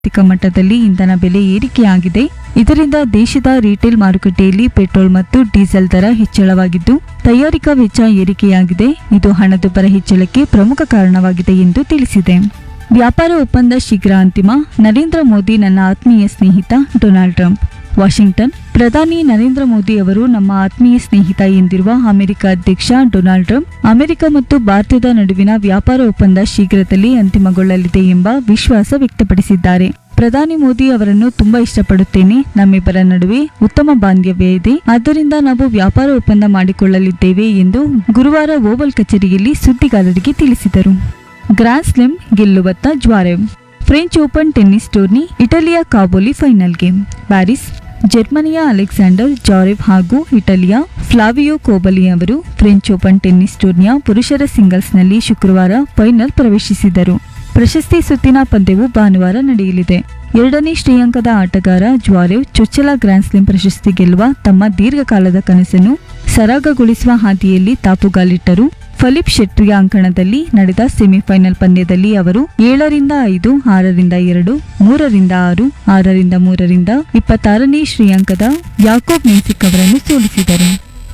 ಜಾಗತಿಕ ಮಟ್ಟದಲ್ಲಿ ಇಂಧನ ಬೆಲೆ ಏರಿಕೆಯಾಗಿದೆ ಇದರಿಂದ ದೇಶದ ರಿಟೇಲ್ ಮಾರುಕಟ್ಟೆಯಲ್ಲಿ ಪೆಟ್ರೋಲ್ ಮತ್ತು ಡೀಸೆಲ್ ದರ ಹೆಚ್ಚಳವಾಗಿದ್ದು ತಯಾರಿಕಾ ವೆಚ್ಚ ಏರಿಕೆಯಾಗಿದೆ ಇದು ಹಣದುಬ್ಬರ ಹೆಚ್ಚಳಕ್ಕೆ ಪ್ರಮುಖ ಕಾರಣವಾಗಿದೆ ಎಂದು ತಿಳಿಸಿದೆ ವ್ಯಾಪಾರ ಒಪ್ಪಂದ ಶೀಘ್ರ ಅಂತಿಮ ನರೇಂದ್ರ ಮೋದಿ ನನ್ನ ಆತ್ಮೀಯ ಸ್ನೇಹಿತ ಡೊನಾಲ್ಡ್ ಟ್ರಂಪ್ ವಾಷಿಂಗ್ಟನ್ ಪ್ರಧಾನಿ ನರೇಂದ್ರ ಮೋದಿ ಅವರು ನಮ್ಮ ಆತ್ಮೀಯ ಸ್ನೇಹಿತ ಎಂದಿರುವ ಅಮೆರಿಕ ಅಧ್ಯಕ್ಷ ಡೊನಾಲ್ಡ್ ಟ್ರಂಪ್ ಅಮೆರಿಕ ಮತ್ತು ಭಾರತದ ನಡುವಿನ ವ್ಯಾಪಾರ ಒಪ್ಪಂದ ಶೀಘ್ರದಲ್ಲಿ ಅಂತಿಮಗೊಳ್ಳಲಿದೆ ಎಂಬ ವಿಶ್ವಾಸ ವ್ಯಕ್ತಪಡಿಸಿದ್ದಾರೆ ಪ್ರಧಾನಿ ಮೋದಿ ಅವರನ್ನು ತುಂಬಾ ಇಷ್ಟಪಡುತ್ತೇನೆ ನಮ್ಮಿಬ್ಬರ ನಡುವೆ ಉತ್ತಮ ಬಾಂಧವ್ಯ ಇದೆ ಆದ್ದರಿಂದ ನಾವು ವ್ಯಾಪಾರ ಒಪ್ಪಂದ ಮಾಡಿಕೊಳ್ಳಲಿದ್ದೇವೆ ಎಂದು ಗುರುವಾರ ಓವಲ್ ಕಚೇರಿಯಲ್ಲಿ ಸುದ್ದಿಗಾರರಿಗೆ ತಿಳಿಸಿದರು ಗ್ರ್ಯಾಂಡ್ ಸ್ಲೆಮ್ ಗೆಲ್ಲುವತ್ತ Zverev French Open tennis tourney ಇಟಲಿಯ ಕಾಬೋಲಿ ಫೈನಲ್ಗೆ ಪ್ಯಾರಿಸ್ ಜರ್ಮನಿಯ ಅಲೆಕ್ಸಾಂಡರ್ ಜಾರೆವ್ ಹಾಗೂ ಇಟಲಿಯ ಫ್ಲಾವಿಯೋ ಕೋಬಲಿ ಅವರು ಫ್ರೆಂಚ್ ಓಪನ್ ಟೆನ್ನಿಸ್ ಟೂರ್ನಿಯ ಪುರುಷರ ಸಿಂಗಲ್ಸ್ನಲ್ಲಿ ಶುಕ್ರವಾರ ಫೈನಲ್ ಪ್ರವೇಶಿಸಿದರು ಪ್ರಶಸ್ತಿ ಸುತ್ತಿನ ಪಂದ್ಯವು ಭಾನುವಾರ ನಡೆಯಲಿದೆ ಎರಡನೇ ಶ್ರೇಯಾಂಕದ ಆಟಗಾರ ಜ್ವಾರೆವ್ ಚೊಚ್ಚಲ ಗ್ರ್ಯಾಂಡ್ ಸ್ಲಾಮ್ ಪ್ರಶಸ್ತಿ ಗೆಲ್ಲುವ ತಮ್ಮ ದೀರ್ಘಕಾಲದ ಕನಸನ್ನು ಸರಾಗಗೊಳಿಸುವ ಹಾದಿಯಲ್ಲಿ ತಾಪುಗಾಲಿಟ್ಟರು ಫಲಿಪ್ ಶೆಟ್ರಿಯ ಅಂಕಣದಲ್ಲಿ ನಡೆದ ಸೆಮಿಫೈನಲ್ ಪಂದ್ಯದಲ್ಲಿ ಅವರು ಏಳರಿಂದ ಐದು ಆರರಿಂದ ಎರಡು ಮೂರರಿಂದ ಆರು ಆರರಿಂದ ಮೂರರಿಂದ ಇಪ್ಪತ್ತಾರನೇ ಶ್ರೇಯಾಂಕದ ಯಾಕೋಬ್ ಮೆನ್ಸಿಕ್ ಅವರನ್ನು ಸೋಲಿಸಿದರು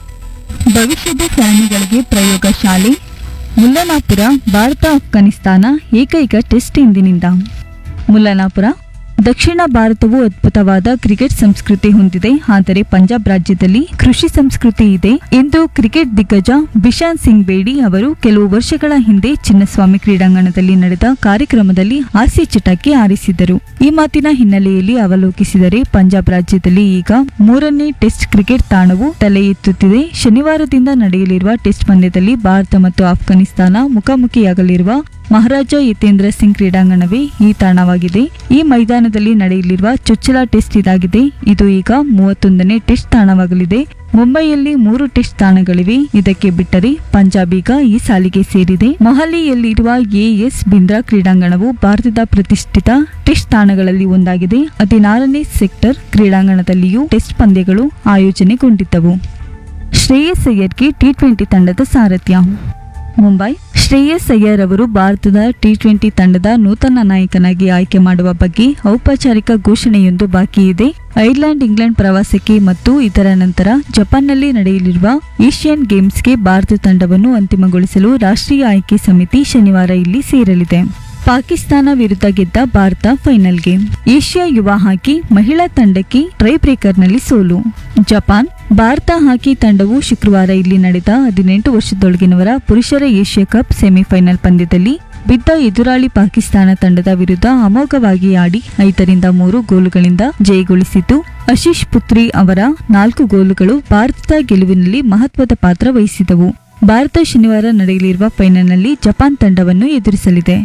ಭವಿಷ್ಯದ ಸರಣಿಗಳಿಗೆ ಪ್ರಯೋಗ ಶಾಲೆ ಮುಲ್ಲನಾಪುರ ಭಾರತ ಅಫ್ಘಾನಿಸ್ತಾನ ಏಕೈಕ ಟೆಸ್ಟ್ ಇಂದಿನಿಂದ ಮುಲ್ಲನಾಪುರ ದಕ್ಷಿಣ ಭಾರತವು ಅದ್ಭುತವಾದ ಕ್ರಿಕೆಟ್ ಸಂಸ್ಕೃತಿ ಹೊಂದಿದೆ ಆದರೆ ಪಂಜಾಬ್ ರಾಜ್ಯದಲ್ಲಿ ಕೃಷಿ ಸಂಸ್ಕೃತಿ ಇದೆ ಎಂದು ಕ್ರಿಕೆಟ್ ದಿಗ್ಗಜ ಬಿಶಾನ್ ಸಿಂಗ್ ಬೇಡಿ ಅವರು ಕೆಲವು ವರ್ಷಗಳ ಹಿಂದೆ ಚಿನ್ನಸ್ವಾಮಿ ಕ್ರೀಡಾಂಗಣದಲ್ಲಿ ನಡೆದ ಕಾರ್ಯಕ್ರಮದಲ್ಲಿ ಹಾಸ್ಯ ಚಟಾಕಿ ಆರಿಸಿದರು ಈ ಮಾತಿನ ಹಿನ್ನೆಲೆಯಲ್ಲಿ ಅವಲೋಕಿಸಿದರೆ ಪಂಜಾಬ್ ರಾಜ್ಯದಲ್ಲಿ ಈಗ ಮೂರನೇ ಟೆಸ್ಟ್ ಕ್ರಿಕೆಟ್ ತಾಣವು ತಲೆ ಎತ್ತುತ್ತಿದೆ ಶನಿವಾರದಿಂದ ನಡೆಯಲಿರುವ ಟೆಸ್ಟ್ ಪಂದ್ಯದಲ್ಲಿ ಭಾರತ ಮತ್ತು ಆಫ್ಘಾನಿಸ್ತಾನ ಮುಖಾಮುಖಿಯಾಗಲಿರುವ ಮಹಾರಾಜ ಯತೇಂದ್ರ ಸಿಂಗ್ ಕ್ರೀಡಾಂಗಣವೇ ಈ ತಾಣವಾಗಿದೆ ಈ ಮೈದಾನದಲ್ಲಿ ನಡೆಯಲಿರುವ ಚೊಚ್ಚಲ ಟೆಸ್ಟ್ ಇದಾಗಿದೆ ಇದು ಈಗ ಮೂವತ್ತೊಂದನೇ ಟೆಸ್ಟ್ ತಾಣವಾಗಲಿದೆ ಮುಂಬೈಯಲ್ಲಿ ಮೂರು ಟೆಸ್ಟ್ ತಾಣಗಳಿವೆ ಇದಕ್ಕೆ ಬಿಟ್ಟರೆ ಪಂಜಾಬ್ ಈಗ ಈ ಸಾಲಿಗೆ ಸೇರಿದೆ ಮೊಹಾಲಿಯಲ್ಲಿರುವ ಎಎಸ್ ಬಿಂದ್ರಾ ಕ್ರೀಡಾಂಗಣವು ಭಾರತದ ಪ್ರತಿಷ್ಠಿತ ಟೆಸ್ಟ್ ತಾಣಗಳಲ್ಲಿ ಒಂದಾಗಿದೆ ಹದಿನಾರನೇ ಸೆಕ್ಟರ್ ಕ್ರೀಡಾಂಗಣದಲ್ಲಿಯೂ ಟೆಸ್ಟ್ ಪಂದ್ಯಗಳು ಆಯೋಜನೆಗೊಂಡಿದ್ದವು ಶ್ರೇಯಸ್ ಅಯ್ಯರ್ಗೆ ಟಿ ಟ್ವೆಂಟಿ ತಂಡದ ಸಾರಥ್ಯ ಮುಂಬೈ ಶ್ರೇಯಸ್ ಅಯ್ಯರ್ ಅವರು ಭಾರತದ ಟಿ ಟ್ವೆಂಟಿ ತಂಡದ ನೂತನ ನಾಯಕನಾಗಿ ಆಯ್ಕೆ ಮಾಡುವ ಬಗ್ಗೆ ಔಪಚಾರಿಕ ಘೋಷಣೆಯೊಂದು ಬಾಕಿ ಇದೆ ಐರ್ಲೆಂಡ್ ಇಂಗ್ಲೆಂಡ್ ಪ್ರವಾಸಕ್ಕೆ ಮತ್ತು ಇದರ ನಂತರ ಜಪಾನ್ನಲ್ಲಿ ನಡೆಯಲಿರುವ ಏಷ್ಯನ್ ಗೇಮ್ಸ್ಗೆ ಭಾರತ ತಂಡವನ್ನು ಅಂತಿಮಗೊಳಿಸಲು ರಾಷ್ಟ್ರೀಯ ಆಯ್ಕೆ ಸಮಿತಿ ಶನಿವಾರ ಇಲ್ಲಿ ಸೇರಲಿದೆ ಪಾಕಿಸ್ತಾನ ವಿರುದ್ಧ ಗೆದ್ದ ಭಾರತ ಫೈನಲ್ಗೆ ಏಷ್ಯಾ ಯುವ ಹಾಕಿ ಮಹಿಳಾ ತಂಡಕ್ಕೆ ಟ್ರೈ ಬ್ರೇಕರ್ನಲ್ಲಿ ಸೋಲು ಜಪಾನ್ ಭಾರತ ಹಾಕಿ ತಂಡವು ಶುಕ್ರವಾರ ಇಲ್ಲಿ ನಡೆದ ಹದಿನೆಂಟು ವರ್ಷದೊಳಗಿನವರ ಪುರುಷರ ಏಷ್ಯಾ ಕಪ್ ಸೆಮಿಫೈನಲ್ ಪಂದ್ಯದಲ್ಲಿ ಬಿದ್ದ ಎದುರಾಳಿ ಪಾಕಿಸ್ತಾನ ತಂಡದ ವಿರುದ್ಧ ಅಮೋಘವಾಗಿ ಆಡಿ ಐದರಿಂದ ಮೂರು ಗೋಲುಗಳಿಂದ ಜಯಗೊಳಿಸಿತು ಆಶೀಶ್ ಪುತ್ರಿ ಅವರ ನಾಲ್ಕು ಗೋಲುಗಳು ಭಾರತದ ಗೆಲುವಿನಲ್ಲಿ ಮಹತ್ವದ ಪಾತ್ರ ವಹಿಸಿದವು ಭಾರತ ಶನಿವಾರ ನಡೆಯಲಿರುವ ಫೈನಲ್ನಲ್ಲಿ ಜಪಾನ್ ತಂಡವನ್ನು ಎದುರಿಸಲಿದೆ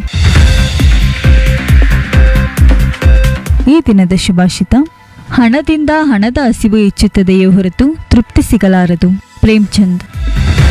ಈ ದಿನದ ಶುಭಾಷಿತ ಹಣದಿಂದ ಹಣದ ಹಸಿವು ಹೆಚ್ಚುತ್ತದೆಯೇ ಹೊರತು ತೃಪ್ತಿ ಸಿಗಲಾರದು ಪ್ರೇಮ್ಚಂದ್